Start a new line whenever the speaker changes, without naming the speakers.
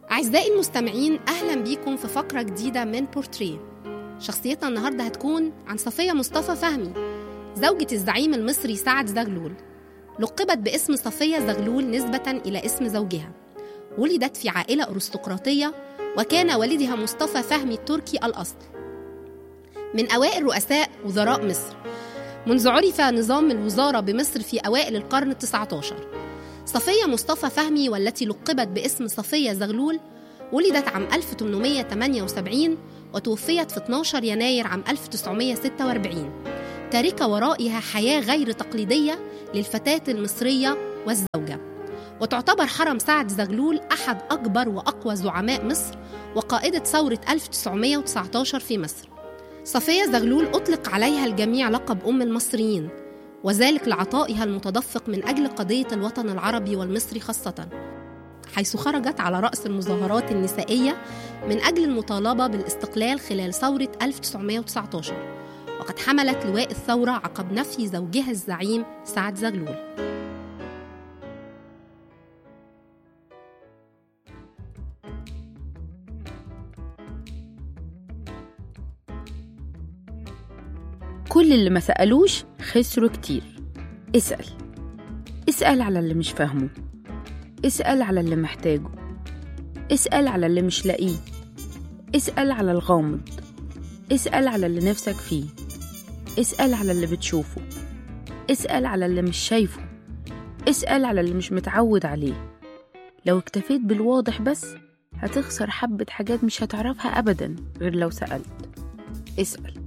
أعزائي المستمعين أهلا بيكم في فقرة جديدة من بورتريه شخصيتنا النهاردة هتكون عن صفية مصطفى فهمي زوجة الزعيم المصري سعد زغلول لقبت باسم صفية زغلول نسبة إلى اسم زوجها ولدت في عائلة أرستقراطية وكان والدها مصطفى فهمي التركي الأصل من أوائل رؤساء وزراء مصر منذ عرف نظام الوزارة بمصر في أوائل القرن التسعة عشر صفية مصطفى فهمي والتي لقبت باسم صفية زغلول ولدت عام 1878 وتوفيت في 12 يناير عام 1946 تاركة ورائها حياة غير تقليدية للفتاة المصرية والزوجة وتعتبر حرم سعد زغلول أحد أكبر وأقوى زعماء مصر وقائدة ثورة 1919 في مصر صفية زغلول أطلق عليها الجميع لقب أم المصريين وذلك لعطائها المتدفق من أجل قضية الوطن العربي والمصري خاصة حيث خرجت على رأس المظاهرات النسائية من أجل المطالبة بالاستقلال خلال ثورة 1919 وقد حملت لواء الثورة عقب نفي زوجها الزعيم سعد زغلول
كل اللي ما سألوش خسروا كتير اسأل اسأل على اللي مش فاهمه اسأل على اللي محتاجه اسأل على اللي مش لاقيه اسأل على الغامض اسأل على اللي نفسك فيه اسأل على اللي بتشوفه اسأل على اللي مش شايفه اسأل على اللي مش متعود عليه لو اكتفيت بالواضح بس هتخسر حبة حاجات مش هتعرفها أبدا غير لو سألت اسأل